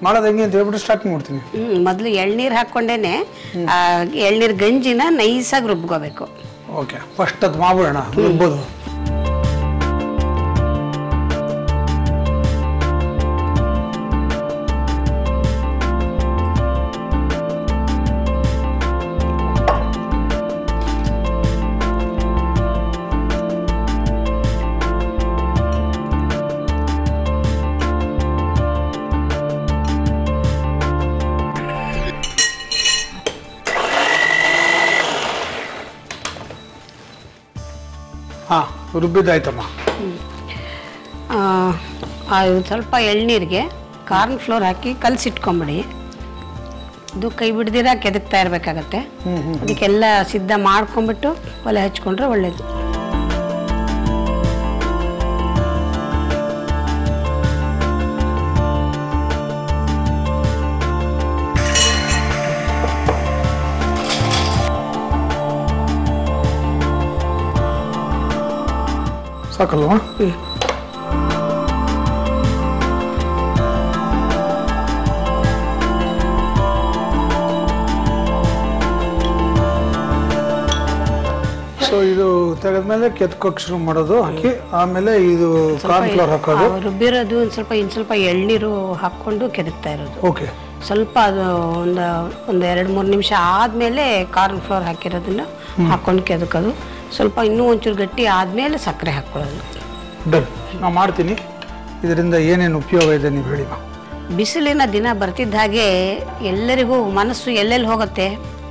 ಮಾಡೋದು ಹೆಂಗೆ ಅಂತ ಹೇಳ್ಬಿಟ್ಟು ಸ್ಟಾರ್ಟ್ ಮಾಡ್ತೀನಿ ಹ್ಮ್ ಮೊದಲು ಎಳ್ನೀರು ಹಾಕ್ಕೊಂಡೇನೆ ಆ ಎಳ್ನೀರು ಗಂಜಿನ ನೈಸಾಗಿ ರುಬ್ಕೋಬೇಕು ಓಕೆ ಫಸ್ಟ್ ಅದು ಮಾಡ್ಬಿಡೋಣ ರುಬ್ಬೋದು ಹಾಂ ರುಬ್ಬಿದ್ದಾಯ್ತಮ್ಮ ಆ, ಆ, ಇದು ಸ್ವಲ್ಪ ಎಳ್ನೀರಿಗೆ ಕಾರ್ನ್ ಫ್ಲೋರ್ ಹಾಕಿ ಕಲಸಿಟ್ಕೊಂಬಿಡಿ ಇದು ಕೈ ಬಿಡ್ದಿರ ಕೆದಕ್ತಾ ಇರಬೇಕಾಗತ್ತೆ ಅದಕ್ಕೆಲ್ಲ ಸಿದ್ಧ ಮಾಡ್ಕೊಂಬಿಟ್ಟು ಒಲೆ ಹಚ್ಕೊಂಡ್ರೆ ಒಳ್ಳೇದು ಸಾಕಲ್ವಾ ಸೊ ಇದು ತೆಗೆದ್ಮೇಲೆ ಕೆತ್ಕೋಕ್ ಶುರು ಮಾಡೋದು ಹಾಕಿ ಆಮೇಲೆ ಇದು ಕಾರ್ನ್ ಫ್ಲೋರ್ ಹಾಕೋದು ಆ, ರುಬ್ಬಿರೋದು ಒಂದು ಸ್ವಲ್ಪ ಇನ್ನು ಸ್ವಲ್ಪ ಎಳ್ನೀರು ಹಾಕ್ಕೊಂಡು ಕೆದಕ್ತಾ ಇರೋದು ಓಕೆ ಸ್ವಲ್ಪ ಅದು ಒಂದು ಒಂದು ಎರಡು ಮೂರು ನಿಮಿಷ ಆದಮೇಲೆ ಕಾರ್ನ್ ಫ್ಲೋರ್ ಹಾಕಿರೋದನ್ನ ಹಾಕ್ಕೊಂಡು ಕೆದಕೋದು ಸ್ವಲ್ಪ ಇನ್ನೂ ಒಂಚೂರು ಗಟ್ಟಿ ಆದಮೇಲೆ ಸಕ್ಕರೆ ಹಾಕ್ಕೊಳ್ಳೋದು ಡನ್ ನಾ ಮಾಡ್ತೀನಿ ಇದರಿಂದ ಏನೇನು ಉಪಯೋಗ ಇದೆ ನೀವು ಹೇಳಿ ಮಾ ಬಿಸಿಲಿನ ದಿನ ಬರ್ತಿದ್ದ ಹಾಗೆ ಎಲ್ಲರಿಗೂ ಮನಸ್ಸು ಎಲ್ಲೆಲ್ಲಿ ಹೋಗುತ್ತೆ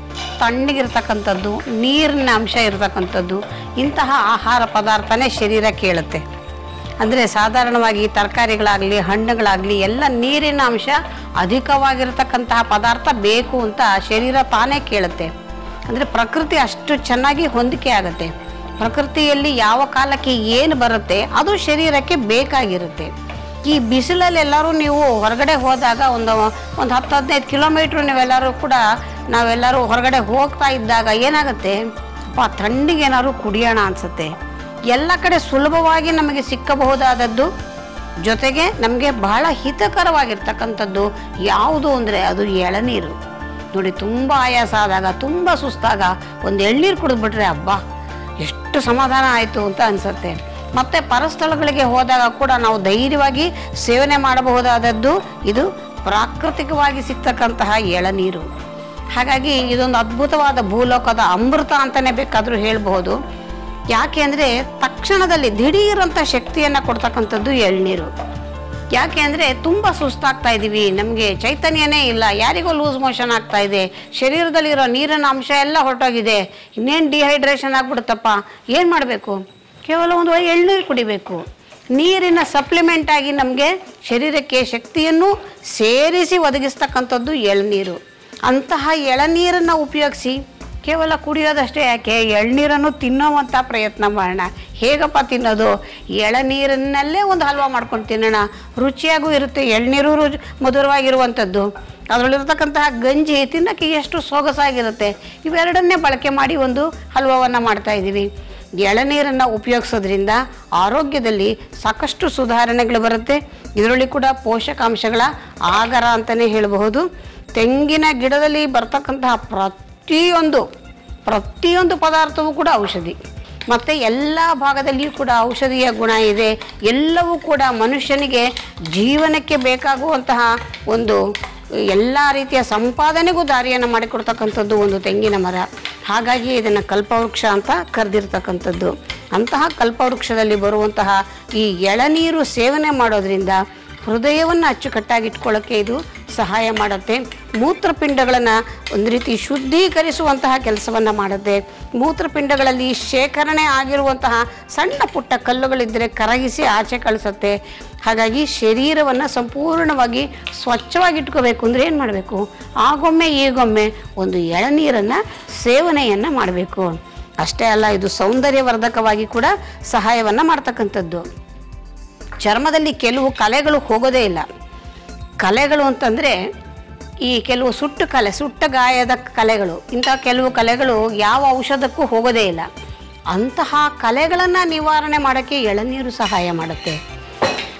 ತಣ್ಣಗಿರ್ತಕ್ಕಂಥದ್ದು ನೀರಿನ ಅಂಶ ಇರತಕ್ಕಂಥದ್ದು ಇಂತಹ ಆಹಾರ ಪದಾರ್ಥನೇ ಶರೀರ ಕೇಳುತ್ತೆ ಅಂದರೆ ಸಾಧಾರಣವಾಗಿ ತರಕಾರಿಗಳಾಗಲಿ ಹಣ್ಣುಗಳಾಗಲಿ ಎಲ್ಲ ನೀರಿನ ಅಂಶ ಅಧಿಕವಾಗಿರತಕ್ಕಂತಹ ಪದಾರ್ಥ ಬೇಕು ಅಂತ ಶರೀರ ತಾನೇ ಕೇಳುತ್ತೆ ಅಂದರೆ ಪ್ರಕೃತಿ ಅಷ್ಟು ಚೆನ್ನಾಗಿ ಹೊಂದಿಕೆ ಆಗುತ್ತೆ ಪ್ರಕೃತಿಯಲ್ಲಿ ಯಾವ ಕಾಲಕ್ಕೆ ಏನು ಬರುತ್ತೆ ಅದು ಶರೀರಕ್ಕೆ ಬೇಕಾಗಿರುತ್ತೆ ಈ ಬಿಸಿಲಲ್ಲಿ ಎಲ್ಲರೂ ನೀವು ಹೊರಗಡೆ ಹೋದಾಗ ಒಂದು ಒಂದು ಹತ್ತು ಹದಿನೈದು ಕಿಲೋಮೀಟ್ರ್ ನೀವೆಲ್ಲರೂ ಕೂಡ ನಾವೆಲ್ಲರೂ ಹೊರಗಡೆ ಹೋಗ್ತಾ ಇದ್ದಾಗ ಏನಾಗುತ್ತೆ ಅಪ್ಪ ತಣ್ಣಗೆ ಏನಾದ್ರು ಕುಡಿಯೋಣ ಅನಿಸುತ್ತೆ ಎಲ್ಲ ಕಡೆ ಸುಲಭವಾಗಿ ನಮಗೆ ಸಿಕ್ಕಬಹುದಾದದ್ದು ಜೊತೆಗೆ ನಮಗೆ ಬಹಳ ಹಿತಕರವಾಗಿರ್ತಕ್ಕಂಥದ್ದು ಯಾವುದು ಅಂದರೆ ಅದು ಎಳನೀರು ನೋಡಿ ತುಂಬ ಆಯಾಸ ಆದಾಗ ತುಂಬ ಸುಸ್ತಾಗ ಒಂದು ಎಳ್ನೀರು ಕುಡಿದ್ಬಿಟ್ರೆ ಅಬ್ಬಾ ಎಷ್ಟು ಸಮಾಧಾನ ಆಯಿತು ಅಂತ ಅನಿಸುತ್ತೆ ಮತ್ತು ಪರಸ್ಥಳಗಳಿಗೆ ಹೋದಾಗ ಕೂಡ ನಾವು ಧೈರ್ಯವಾಗಿ ಸೇವನೆ ಮಾಡಬಹುದಾದದ್ದು ಇದು ಪ್ರಾಕೃತಿಕವಾಗಿ ಸಿಗ್ತಕ್ಕಂತಹ ಎಳನೀರು ಹಾಗಾಗಿ ಇದೊಂದು ಅದ್ಭುತವಾದ ಭೂಲೋಕದ ಅಮೃತ ಅಂತಲೇ ಬೇಕಾದರೂ ಹೇಳ್ಬೋದು ಯಾಕೆ ಅಂದರೆ ತಕ್ಷಣದಲ್ಲಿ ದಿಢೀರಂಥ ಶಕ್ತಿಯನ್ನು ಕೊಡ್ತಕ್ಕಂಥದ್ದು ಎಳ್ನೀರು ಯಾಕೆ ಅಂದರೆ ತುಂಬ ಸುಸ್ತಾಗ್ತಾ ಇದ್ದೀವಿ ನಮಗೆ ಚೈತನ್ಯನೇ ಇಲ್ಲ ಯಾರಿಗೋ ಲೂಸ್ ಮೋಷನ್ ಆಗ್ತಾ ಇದೆ ಶರೀರದಲ್ಲಿರೋ ನೀರಿನ ಅಂಶ ಎಲ್ಲ ಹೊರಟೋಗಿದೆ ಇನ್ನೇನು ಡಿಹೈಡ್ರೇಷನ್ ಆಗ್ಬಿಡುತ್ತಪ್ಪ ಏನು ಮಾಡಬೇಕು ಕೇವಲ ಒಂದು ಎಳ್ನೀರು ಕುಡಿಬೇಕು ನೀರಿನ ಸಪ್ಲಿಮೆಂಟ್ ಆಗಿ ನಮಗೆ ಶರೀರಕ್ಕೆ ಶಕ್ತಿಯನ್ನು ಸೇರಿಸಿ ಒದಗಿಸ್ತಕ್ಕಂಥದ್ದು ಎಳ್ನೀರು ಅಂತಹ ಎಳನೀರನ್ನು ಉಪಯೋಗಿಸಿ ಕೇವಲ ಕುಡಿಯೋದಷ್ಟೇ ಯಾಕೆ ಎಳ್ನೀರನ್ನು ತಿನ್ನೋವಂಥ ಪ್ರಯತ್ನ ಮಾಡೋಣ ಹೇಗಪ್ಪ ತಿನ್ನೋದು ಎಳನೀರನ್ನಲ್ಲೇ ಒಂದು ಹಲ್ವಾ ಮಾಡ್ಕೊಂಡು ತಿನ್ನೋಣ ರುಚಿಯಾಗೂ ಇರುತ್ತೆ ಎಳ್ನೀರು ರುಚಿ ಮಧುರವಾಗಿರುವಂಥದ್ದು ಅದರಲ್ಲಿರ್ತಕ್ಕಂತಹ ಗಂಜಿ ತಿನ್ನೋಕ್ಕೆ ಎಷ್ಟು ಸೊಗಸಾಗಿರುತ್ತೆ ಇವೆರಡನ್ನೇ ಬಳಕೆ ಮಾಡಿ ಒಂದು ಹಲ್ವವನ್ನು ಮಾಡ್ತಾ ಇದ್ದೀವಿ ಎಳನೀರನ್ನು ಉಪಯೋಗಿಸೋದ್ರಿಂದ ಆರೋಗ್ಯದಲ್ಲಿ ಸಾಕಷ್ಟು ಸುಧಾರಣೆಗಳು ಬರುತ್ತೆ ಇದರಲ್ಲಿ ಕೂಡ ಪೋಷಕಾಂಶಗಳ ಆಗರ ಅಂತಲೇ ಹೇಳಬಹುದು ತೆಂಗಿನ ಗಿಡದಲ್ಲಿ ಬರ್ತಕ್ಕಂತಹ ಪ್ರತಿಯೊಂದು ಪ್ರತಿಯೊಂದು ಪದಾರ್ಥವೂ ಕೂಡ ಔಷಧಿ ಮತ್ತು ಎಲ್ಲ ಭಾಗದಲ್ಲಿಯೂ ಕೂಡ ಔಷಧಿಯ ಗುಣ ಇದೆ ಎಲ್ಲವೂ ಕೂಡ ಮನುಷ್ಯನಿಗೆ ಜೀವನಕ್ಕೆ ಬೇಕಾಗುವಂತಹ ಒಂದು ಎಲ್ಲ ರೀತಿಯ ಸಂಪಾದನೆಗೂ ದಾರಿಯನ್ನು ಮಾಡಿಕೊಡ್ತಕ್ಕಂಥದ್ದು ಒಂದು ತೆಂಗಿನ ಮರ ಹಾಗಾಗಿ ಇದನ್ನು ಕಲ್ಪವೃಕ್ಷ ಅಂತ ಕರೆದಿರ್ತಕ್ಕಂಥದ್ದು ಅಂತಹ ಕಲ್ಪವೃಕ್ಷದಲ್ಲಿ ಬರುವಂತಹ ಈ ಎಳನೀರು ಸೇವನೆ ಮಾಡೋದ್ರಿಂದ ಹೃದಯವನ್ನು ಅಚ್ಚುಕಟ್ಟಾಗಿಟ್ಕೊಳ್ಳೋಕ್ಕೆ ಇದು ಸಹಾಯ ಮಾಡುತ್ತೆ ಮೂತ್ರಪಿಂಡಗಳನ್ನು ಒಂದು ರೀತಿ ಶುದ್ಧೀಕರಿಸುವಂತಹ ಕೆಲಸವನ್ನು ಮಾಡುತ್ತೆ ಮೂತ್ರಪಿಂಡಗಳಲ್ಲಿ ಶೇಖರಣೆ ಆಗಿರುವಂತಹ ಸಣ್ಣ ಪುಟ್ಟ ಕಲ್ಲುಗಳಿದ್ದರೆ ಕರಗಿಸಿ ಆಚೆ ಕಳಿಸುತ್ತೆ ಹಾಗಾಗಿ ಶರೀರವನ್ನು ಸಂಪೂರ್ಣವಾಗಿ ಸ್ವಚ್ಛವಾಗಿಟ್ಕೋಬೇಕು ಅಂದರೆ ಏನು ಮಾಡಬೇಕು ಆಗೊಮ್ಮೆ ಈಗೊಮ್ಮೆ ಒಂದು ಎಳನೀರನ್ನು ಸೇವನೆಯನ್ನು ಮಾಡಬೇಕು ಅಷ್ಟೇ ಅಲ್ಲ ಇದು ಸೌಂದರ್ಯವರ್ಧಕವಾಗಿ ಕೂಡ ಸಹಾಯವನ್ನು ಮಾಡ್ತಕ್ಕಂಥದ್ದು ಚರ್ಮದಲ್ಲಿ ಕೆಲವು ಕಲೆಗಳು ಹೋಗೋದೇ ಇಲ್ಲ ಕಲೆಗಳು ಅಂತಂದರೆ ಈ ಕೆಲವು ಸುಟ್ಟು ಕಲೆ ಸುಟ್ಟ ಗಾಯದ ಕಲೆಗಳು ಇಂತಹ ಕೆಲವು ಕಲೆಗಳು ಯಾವ ಔಷಧಕ್ಕೂ ಹೋಗೋದೇ ಇಲ್ಲ ಅಂತಹ ಕಲೆಗಳನ್ನು ನಿವಾರಣೆ ಮಾಡೋಕ್ಕೆ ಎಳನೀರು ಸಹಾಯ ಮಾಡುತ್ತೆ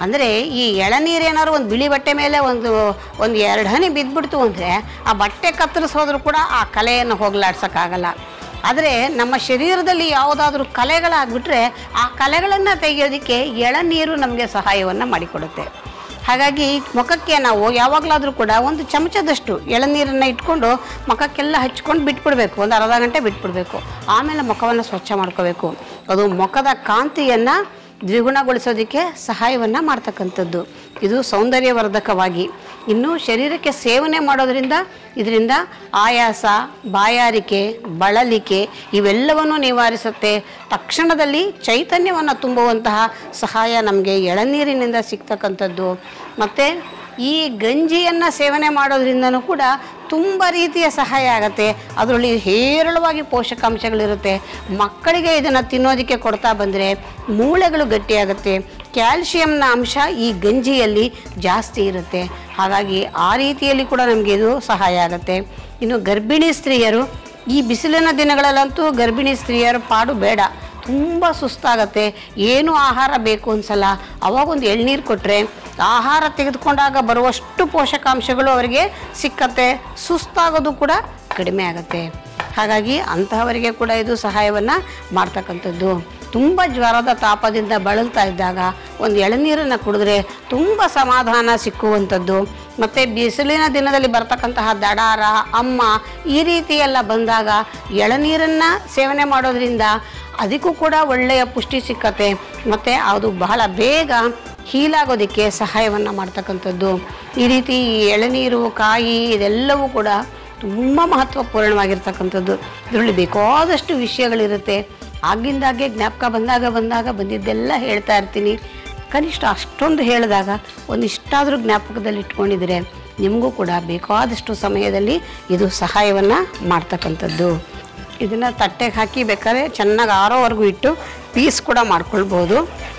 ಅಂದರೆ ಈ ಎಳನೀರು ಏನಾದ್ರು ಒಂದು ಬಿಳಿ ಬಟ್ಟೆ ಮೇಲೆ ಒಂದು ಒಂದು ಎರಡು ಹನಿ ಬಿದ್ದುಬಿಡ್ತು ಅಂದರೆ ಆ ಬಟ್ಟೆ ಕತ್ತರಿಸೋದ್ರೂ ಕೂಡ ಆ ಕಲೆಯನ್ನು ಹೋಗ್ಲಾಡ್ಸೋಕ್ಕಾಗಲ್ಲ ಆದರೆ ನಮ್ಮ ಶರೀರದಲ್ಲಿ ಯಾವುದಾದ್ರೂ ಕಲೆಗಳಾಗ್ಬಿಟ್ರೆ ಆ ಕಲೆಗಳನ್ನು ತೆಗೆಯೋದಕ್ಕೆ ಎಳನೀರು ನಮಗೆ ಸಹಾಯವನ್ನು ಮಾಡಿಕೊಡುತ್ತೆ ಹಾಗಾಗಿ ಮುಖಕ್ಕೆ ನಾವು ಯಾವಾಗಲಾದರೂ ಕೂಡ ಒಂದು ಚಮಚದಷ್ಟು ಎಳನೀರನ್ನು ಇಟ್ಕೊಂಡು ಮುಖಕ್ಕೆಲ್ಲ ಹಚ್ಕೊಂಡು ಬಿಟ್ಬಿಡ್ಬೇಕು ಒಂದು ಅರ್ಧ ಗಂಟೆ ಬಿಟ್ಬಿಡ್ಬೇಕು ಆಮೇಲೆ ಮುಖವನ್ನು ಸ್ವಚ್ಛ ಮಾಡ್ಕೋಬೇಕು ಅದು ಮುಖದ ಕಾಂತಿಯನ್ನು ದ್ವಿಗುಣಗೊಳಿಸೋದಕ್ಕೆ ಸಹಾಯವನ್ನು ಮಾಡ್ತಕ್ಕಂಥದ್ದು ಇದು ಸೌಂದರ್ಯವರ್ಧಕವಾಗಿ ಇನ್ನು ಶರೀರಕ್ಕೆ ಸೇವನೆ ಮಾಡೋದ್ರಿಂದ ಇದರಿಂದ ಆಯಾಸ ಬಾಯಾರಿಕೆ ಬಳಲಿಕೆ ಇವೆಲ್ಲವನ್ನು ನಿವಾರಿಸುತ್ತೆ ತಕ್ಷಣದಲ್ಲಿ ಚೈತನ್ಯವನ್ನು ತುಂಬುವಂತಹ ಸಹಾಯ ನಮಗೆ ಎಳನೀರಿನಿಂದ ಸಿಗ್ತಕ್ಕಂಥದ್ದು ಮತ್ತು ಈ ಗಂಜಿಯನ್ನು ಸೇವನೆ ಮಾಡೋದ್ರಿಂದನೂ ಕೂಡ ತುಂಬ ರೀತಿಯ ಸಹಾಯ ಆಗುತ್ತೆ ಅದರಲ್ಲಿ ಹೇರಳವಾಗಿ ಪೋಷಕಾಂಶಗಳಿರುತ್ತೆ ಮಕ್ಕಳಿಗೆ ಇದನ್ನು ತಿನ್ನೋದಕ್ಕೆ ಕೊಡ್ತಾ ಬಂದರೆ ಮೂಳೆಗಳು ಗಟ್ಟಿಯಾಗುತ್ತೆ ಕ್ಯಾಲ್ಶಿಯಂನ ಅಂಶ ಈ ಗಂಜಿಯಲ್ಲಿ ಜಾಸ್ತಿ ಇರುತ್ತೆ ಹಾಗಾಗಿ ಆ ರೀತಿಯಲ್ಲಿ ಕೂಡ ನಮಗೆ ಇದು ಸಹಾಯ ಆಗುತ್ತೆ ಇನ್ನು ಗರ್ಭಿಣಿ ಸ್ತ್ರೀಯರು ಈ ಬಿಸಿಲಿನ ದಿನಗಳಲ್ಲಂತೂ ಗರ್ಭಿಣಿ ಸ್ತ್ರೀಯರ ಪಾಡು ಬೇಡ ತುಂಬ ಸುಸ್ತಾಗತ್ತೆ ಏನು ಆಹಾರ ಬೇಕು ಅನ್ಸಲ್ಲ ಅವಾಗ ಒಂದು ಎಳ್ನೀರು ಕೊಟ್ಟರೆ ಆಹಾರ ತೆಗೆದುಕೊಂಡಾಗ ಬರುವಷ್ಟು ಪೋಷಕಾಂಶಗಳು ಅವರಿಗೆ ಸಿಕ್ಕತ್ತೆ ಸುಸ್ತಾಗೋದು ಕೂಡ ಕಡಿಮೆ ಆಗುತ್ತೆ ಹಾಗಾಗಿ ಅಂತಹವರಿಗೆ ಕೂಡ ಇದು ಸಹಾಯವನ್ನು ಮಾಡ್ತಕ್ಕಂಥದ್ದು ತುಂಬ ಜ್ವರದ ತಾಪದಿಂದ ಬಳಲ್ತಾ ಇದ್ದಾಗ ಒಂದು ಎಳನೀರನ್ನು ಕುಡಿದ್ರೆ ತುಂಬ ಸಮಾಧಾನ ಸಿಕ್ಕುವಂಥದ್ದು ಮತ್ತು ಬಿಸಿಲಿನ ದಿನದಲ್ಲಿ ಬರ್ತಕ್ಕಂತಹ ದಡಾರ ಅಮ್ಮ ಈ ರೀತಿ ಎಲ್ಲ ಬಂದಾಗ ಎಳನೀರನ್ನು ಸೇವನೆ ಮಾಡೋದ್ರಿಂದ ಅದಕ್ಕೂ ಕೂಡ ಒಳ್ಳೆಯ ಪುಷ್ಟಿ ಸಿಕ್ಕತ್ತೆ ಮತ್ತು ಅದು ಬಹಳ ಬೇಗ ಹೀಲಾಗೋದಕ್ಕೆ ಸಹಾಯವನ್ನು ಮಾಡ್ತಕ್ಕಂಥದ್ದು ಈ ರೀತಿ ಈ ಎಳನೀರು ಕಾಯಿ ಇದೆಲ್ಲವೂ ಕೂಡ ತುಂಬ ಮಹತ್ವಪೂರ್ಣವಾಗಿರ್ತಕ್ಕಂಥದ್ದು ಇದರಲ್ಲಿ ಬೇಕಾದಷ್ಟು ವಿಷಯಗಳಿರುತ್ತೆ ಆಗಿಂದಾಗೆ ಜ್ಞಾಪಕ ಬಂದಾಗ ಬಂದಾಗ ಬಂದಿದ್ದೆಲ್ಲ ಹೇಳ್ತಾ ಇರ್ತೀನಿ ಕನಿಷ್ಠ ಅಷ್ಟೊಂದು ಹೇಳಿದಾಗ ಒಂದಿಷ್ಟಾದರೂ ಜ್ಞಾಪಕದಲ್ಲಿ ಇಟ್ಕೊಂಡಿದ್ರೆ ನಿಮಗೂ ಕೂಡ ಬೇಕಾದಷ್ಟು ಸಮಯದಲ್ಲಿ ಇದು ಸಹಾಯವನ್ನು ಮಾಡ್ತಕ್ಕಂಥದ್ದು ಇದನ್ನು ತಟ್ಟೆಗೆ ಹಾಕಿ ಬೇಕಾದ್ರೆ ಚೆನ್ನಾಗಿ ಆರೋವರೆಗೂ ಇಟ್ಟು ಪೀಸ್ ಕೂಡ ಮಾಡ್ಕೊಳ್ಬೋದು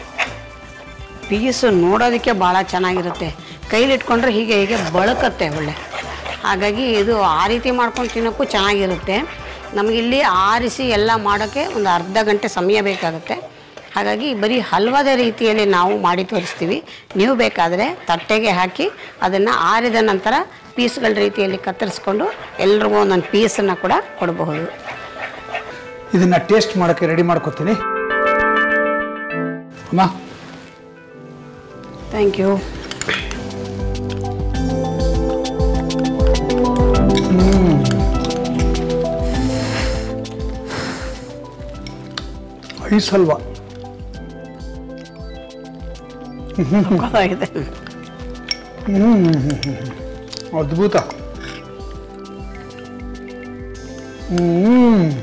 ಪೀಸು ನೋಡೋದಕ್ಕೆ ಭಾಳ ಚೆನ್ನಾಗಿರುತ್ತೆ ಕೈಲಿ ಇಟ್ಕೊಂಡ್ರೆ ಹೀಗೆ ಹೀಗೆ ಬಳಕತ್ತೆ ಒಳ್ಳೆ ಹಾಗಾಗಿ ಇದು ಆ ರೀತಿ ಮಾಡ್ಕೊಂಡು ತಿನ್ನೋಕ್ಕೂ ಚೆನ್ನಾಗಿರುತ್ತೆ ನಮಗಿಲ್ಲಿ ಆರಿಸಿ ಎಲ್ಲ ಮಾಡೋಕ್ಕೆ ಒಂದು ಅರ್ಧ ಗಂಟೆ ಸಮಯ ಬೇಕಾಗುತ್ತೆ ಹಾಗಾಗಿ ಬರೀ ಹಲ್ವಾದ ರೀತಿಯಲ್ಲಿ ನಾವು ಮಾಡಿ ತೋರಿಸ್ತೀವಿ ನೀವು ಬೇಕಾದರೆ ತಟ್ಟೆಗೆ ಹಾಕಿ ಅದನ್ನು ಆರಿದ ನಂತರ ಪೀಸ್ಗಳ ರೀತಿಯಲ್ಲಿ ಕತ್ತರಿಸ್ಕೊಂಡು ಎಲ್ರಿಗೂ ಒಂದೊಂದು ಪೀಸನ್ನು ಕೂಡ ಕೊಡಬಹುದು ಇದನ್ನ ಟೇಸ್ಟ್ ಮಾಡೋಕ್ಕೆ ರೆಡಿ ಮಾಡ್ಕೊತೀನಿ ಅಮ್ಮ ಥ್ಯಾಂಕ್ ಯು ಐಸ್ ಹಲ್ವಾ ಸಖತ್ತಾಗಿದೆ ಅದ್ಭುತ ಹ್ಮ್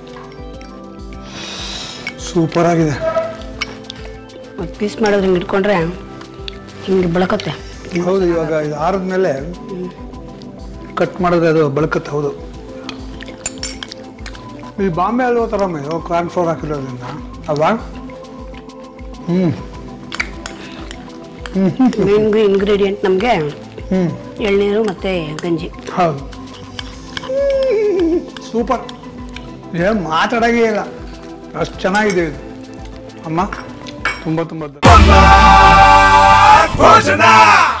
ಸೂಪರ್ ಆಗಿದೆ ಒಂದು ಪೀಸ್ ಮಾಡೋದು ಹಿಂಗೆ ಇಟ್ಕೊಂಡ್ರೆ ಹಿಂಗೆ ಬೆಳಕತ್ತೆ ಹೌದು ಇವಾಗ ಇದು ಆರಿದ್ಮೇಲೆ ಕಟ್ ಮಾಡಿದ್ರೆ ಅದು ಬಳಕತ್ತೆ ಹೌದು ಈ ಬಾಂಬೆ ಹಲ್ವಾ ಥರ ಇದು ಕಾರ್ನ್ ಫ್ಲೋರ್ ಹಾಕಿರೋದ್ರಿಂದ ಅಲ್ವಾ ಹ್ಞೂ ಮೇನ್ ಇಂಗ್ರೀಡಿಯೆಂಟ್ ನಮಗೆ ಹ್ಞೂ ಎಳ್ನೀರು ಮತ್ತು ಗಂಜಿ ಹೌದು ಸೂಪರ್ ಏನು ಮಾತಾಡೋಂಗೇ ಇಲ್ಲ ಅಷ್ಟು ಚೆನ್ನಾಗಿದೆ ಇದು ಅಮ್ಮ ತುಂಬ ತುಂಬ ಧನ್ಯವಾದ. ಭೋಜನ